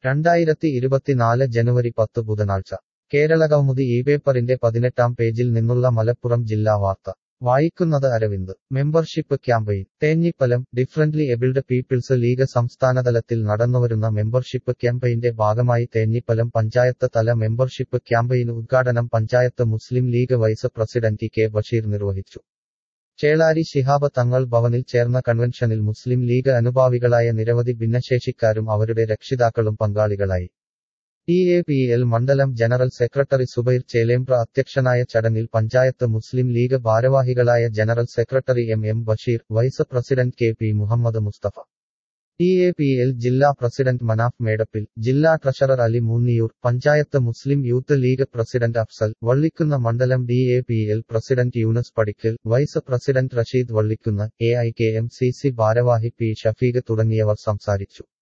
രണ്ടായിരത്തി ഇരുപത്തിനാല് ജനുവരി പത്ത് ബുധനാഴ്ച കേരളകൗമുദി ഈ പേപ്പറിന്റെ പതിനെട്ടാം പേജിൽ നിന്നുള്ള മലപ്പുറം ജില്ലാ വാർത്ത വായിക്കുന്നത് Aravind membership campaign Thenhipalam differently abled peoples league സംസ്ഥാനതലത്തിൽ നടന്നുവരുന്ന മെമ്പർഷിപ്പ് ക്യാമ്പയിന്റെ ഭാഗമായി തേഞ്ഞിപ്പലം പഞ്ചായത്ത് തല മെമ്പർഷിപ്പ് ക്യാമ്പയിൻ ഉദ്ഘാടനം panchayat Muslim league vice president K Basheer നിർവഹിച്ചു ചേളാരി ശിഹാബ് തങ്ങൾ ഭവനിൽ ചേർന്ന കൺവെൻഷനിൽ മുസ്ലിം ലീഗ് അനുഭാവികളായ നിരവധി ഭിന്നശേഷിക്കാരും അവരുടെ രക്ഷിതാക്കളും പങ്കാളികളായി ടി എ പി എൽ മണ്ഡലം ജനറൽ സെക്രട്ടറി സുബൈർ ചേലേമ്പ്ര അധ്യക്ഷനായ ചടങ്ങിൽ പഞ്ചായത്ത് മുസ്ലിം ലീഗ് ഭാരവാഹികളായ general secretary M M Basheer vice president K P Muhammad Musthafa T A P L ജില്ലാ പ്രസിഡന്റ് മനാഫ് മേടപ്പിൽ ജില്ലാ treasurer Ali Moonniyur panchayat Muslim youth league president Afsal Vallikkunnu മണ്ഡലം D A P L president Yoonus Padikkal vice president Rasheed Vallikkunnu A I K M C C ഭാരവാഹി P Shafeeq തുടങ്ങിയവർ സംസാരിച്ചു